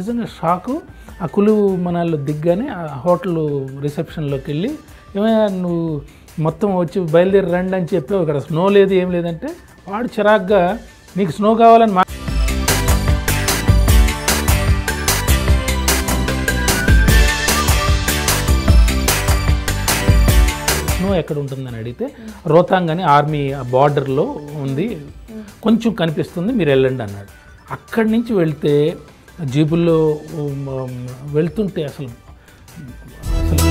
నిజంగా షాకు ఆ కులువు మనాల్లో దిగ్గానే ఆ హోటల్ రిసెప్షన్లోకి వెళ్ళి ఏమయ్యా నువ్వు మొత్తం వచ్చి బయలుదేరి రండి అని చెప్పావు ఇక్కడ స్నో లేదు ఏం లేదంటే వాడు చిరాగ్గా నీకు స్నో కావాలని మా స్నో ఎక్కడ ఉంటుందని అడిగితే రోతాంగ్ అని ఆర్మీ బార్డర్లో ఉంది కొంచెం కనిపిస్తుంది మీరు వెళ్ళండి అన్నాడు అక్కడి నుంచి వెళ్తే జీబుల్లో ఉమ్, వెళ్తుంటే అసలు అసలు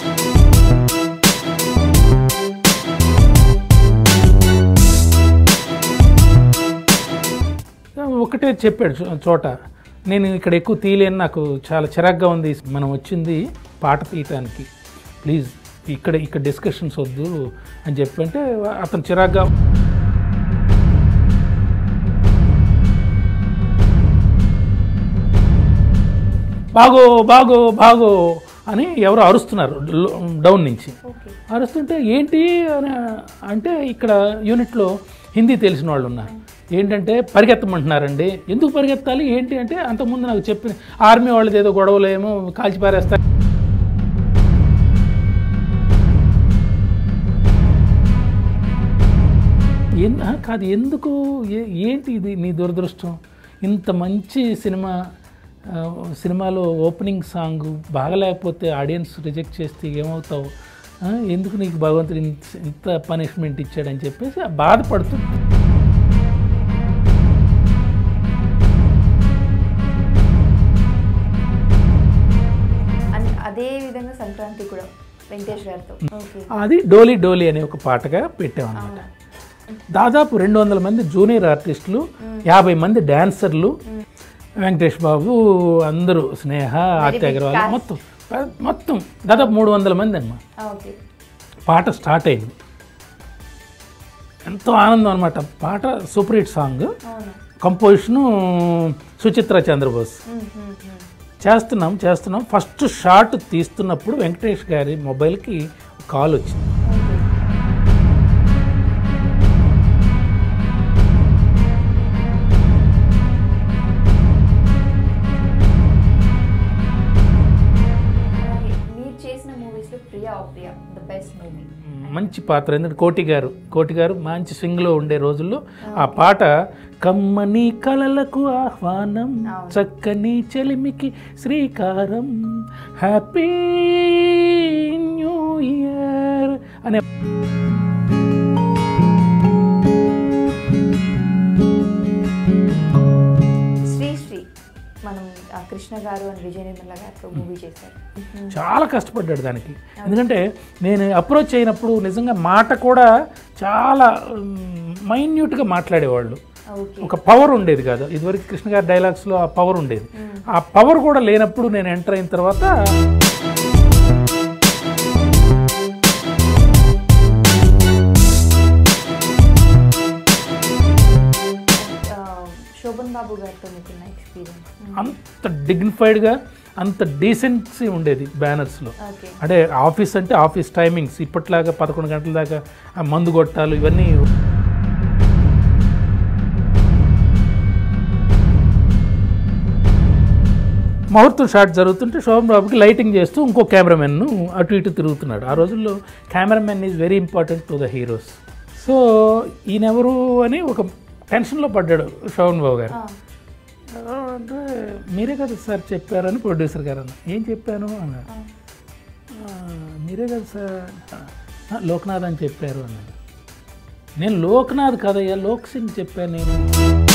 ఒకటే చెప్పాడు చో- చోట నేను ఇక్కడ ఎక్కువ తీయలేను నాకు చాలా చిరాగ్గా ఉంది మనం వచ్చింది పాట తీయటానికి ప్లీజ్ ఇక్కడ ఇక్కడ డిస్కషన్స్ వద్దు అని చెప్పంటే అతను చిరాగ్గా బాగో బాగో బాగో అని ఎవరో అరుస్తున్నారు లో- డౌన్ నుంచి ఓకే అరుస్తుంటే ఏంటి అని అంటే ఇక్కడ యూనిట్లో హిందీ తెలిసిన వాళ్ళు ఉన్నారు ఏంటంటే పరిగెత్తమంటున్నారండి ఎందుకు పరిగెత్తాలి ఏంటి అంటే అంతకుముందు నాకు చెప్పిన ఆర్మీ వాళ్ళది ఏదో గొడవలు ఏమో కాల్చి పారేస్తారు ఎన్- ఆ, కాదు ఎందుకు ఏ- ఏంటి ఇది నీ దురదృష్టం ఇంత మంచి సినిమా ఆ, సినిమాలో ఓపెనింగ్ సాంగ్ బాగలేకపోతే ఆడియన్స్ రిజెక్ట్ చేస్తే ఏమవుతావు ఆ, ఎందుకు నీకు భగవంతుడు ఇంత- ఇంత పనిష్మెంట్ ఇచ్చాడని చెప్పేసి ఆ బాధపడుతూ అండ్ అదే విధంగా సంక్రాంతి కూడా వెంకటేష్ గారితో ఓకే అది డోలీ డోలీ అనే ఒక పాటగా పెట్టామన్నమాట దాదాపు రెండు వందల మంది జూనియర్ ఆర్టిస్టులు యాభై మంది డాన్సర్లు వెంకటేష్ బాబు అందరూ స్నేహ ఆర్తి అగర్వాల్ మొత్తం మొత్తం దాదాపు మూడు వందల మంది అన్నమాట ఓకే పాట స్టార్ట్ అయింది ఎంతో ఆనందం అనమాట పాట సూపర్ హిట్ సాంగ్ అవును కంపోజిషను సుచిత్ర చంద్రబోస్ ఉమ్, ఉమ్, ఉమ్. చేస్తున్నాం చేస్తున్నాం ఫస్ట్ షాట్ తీస్తున్నప్పుడు వెంకటేష్ గారి మొబైల్కి కాల్ వచ్చింది ఓకే అలాగే మీరు చేసిన మూవీస్లో ప్రియా ఓ ప్రియా ద బెస్ట్ మూవీ మంచి పాత్ర ఎందుకంటే కోటి గారు కోటి గారు మంచి స్వింగ్లో ఉండే రోజుల్లో ఆ పాట కమ్మని కలలకు ఆహ్వానం చక్కని చెలిమికి శ్రీకారం హ్యాపీ న్యూ ఇయర్ అనే శ్రీ శ్రీ మనం ఆ కృష్ణ గారు అండ్ విజయ నిర్మల గారితో మూవీ చేశారు చాలా కష్టపడ్డాడు దానికి ఎందుకంటే నేను అప్రోచ్ అయినప్పుడు నిజంగా మాట కూడా చాలా మైన్యూట్గా మాట్లాడేవాళ్ళు ఓకే ఒక పవర్ ఉండేది కాదు ఇదివరకు కృష్ణ గారి డైలాగ్స్లో ఆ పవర్ ఉండేది ఆ పవర్ కూడా లేనప్పుడు నేను ఎంటర్ అయిన తర్వాత ఆ, శోభన్ బాబు గారితో మీకున్న ఎక్స్పీరియన్స్ అంత డిగ్నిఫైడ్గా అంత డీసెన్సీ ఉండేది బ్యానర్స్లో ఓకే అంటే ఆఫీస్ అంటే ఆఫీస్ టైమింగ్స్ ఇప్పట్లాగా పదకొండు గంటల దాకా ఆ మందు కొట్టాలు ఇవన్నీ ముహూర్తం షాట్ జరుగుతుంటే శోభన్ బాబుకి లైటింగ్ చేస్తూ ఇంకో కెమెరామెన్ను అటు ఇటు తిరుగుతున్నాడు ఆ రోజుల్లో cameraman is very important to the heroes so ఈయనెవరు అని ఒక టెన్షన్లో పడ్డాడు శోభన్ బాబు గారు అంటే మీరే కదా సార్ చెప్పారని ప్రొడ్యూసర్ గారు అన్న ఏం చెప్పాను అన్నాడు "ఆ, మీరే కదా సార్ "ఆ, లోక్నాథ్ అని చెప్పారు అన్నాడు నేను లోక్నాథ్ కదయ్యా లోక్ సింగ్ చెప్పాను నేను